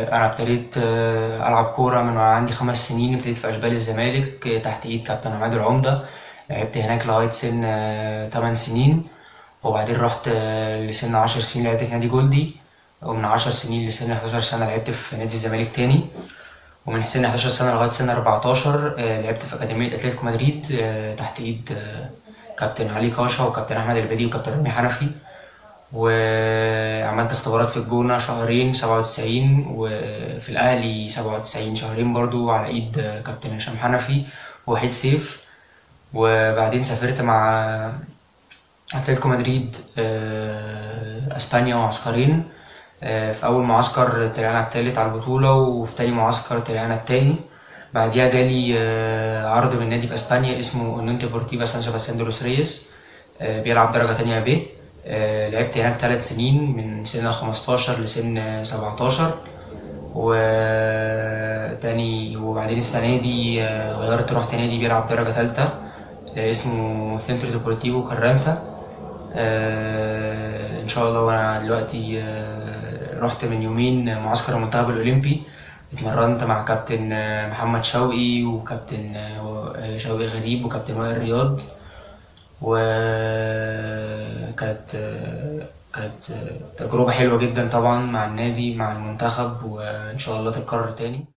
أنا ابتديت آه، ألعب كورة من وأنا عندي خمس سنين ابتديت في أشبال الزمالك آه، تحت إيد كابتن عماد العمدة لعبت هناك لغاية سن آه، تمن سنين وبعدين رحت آه، لسن عشر سنين لعبت في نادي جولدي ومن عشر سنين لسن 11 سنة لعبت في نادي الزمالك تاني ومن سن 11 سنة لغاية سن 14 آه، لعبت في أكاديمية أتلتيكو مدريد آه، تحت إيد آه، كابتن علي كاشا وكابتن أحمد البدي وكابتن رامي حنفي وعملت اختبارات في الجونة شهرين سبعة وتسعين وفي الأهلي سبعة وتسعين شهرين برضو على إيد كابتن هشام حنفي ووحيد سيف وبعدين سافرت مع أتلتيكو مدريد آه، أسبانيا معسكرين آه، في أول معسكر طلعنا التالت على البطولة وفي تاني معسكر طلعنا التاني بعديها جالي آه، عرض من نادي في أسبانيا اسمه أونيون ديبورتيفا سان سيباستيان دو لوس ريس آه، بيلعب درجة تانية ب آه، لعبت هناك ثلاث سنين من سن 15 لسن 17 وتاني وبعدين السنة دي آه، غيرت رحت نادي بيلعب درجة تالتة آه، اسمه سنتر ديبورتيفو كارانتا آه، إن شاء الله وأنا دلوقتي آه، رحت من يومين معسكر المنتخب الأولمبي اتمرنت مع كابتن آه، محمد شوقي وكابتن آه، شوقي غريب وكابتن وائل رياض وكانت كانت تجربة حلوة جدا طبعا مع النادي مع المنتخب وإن شاء الله تتكرر تاني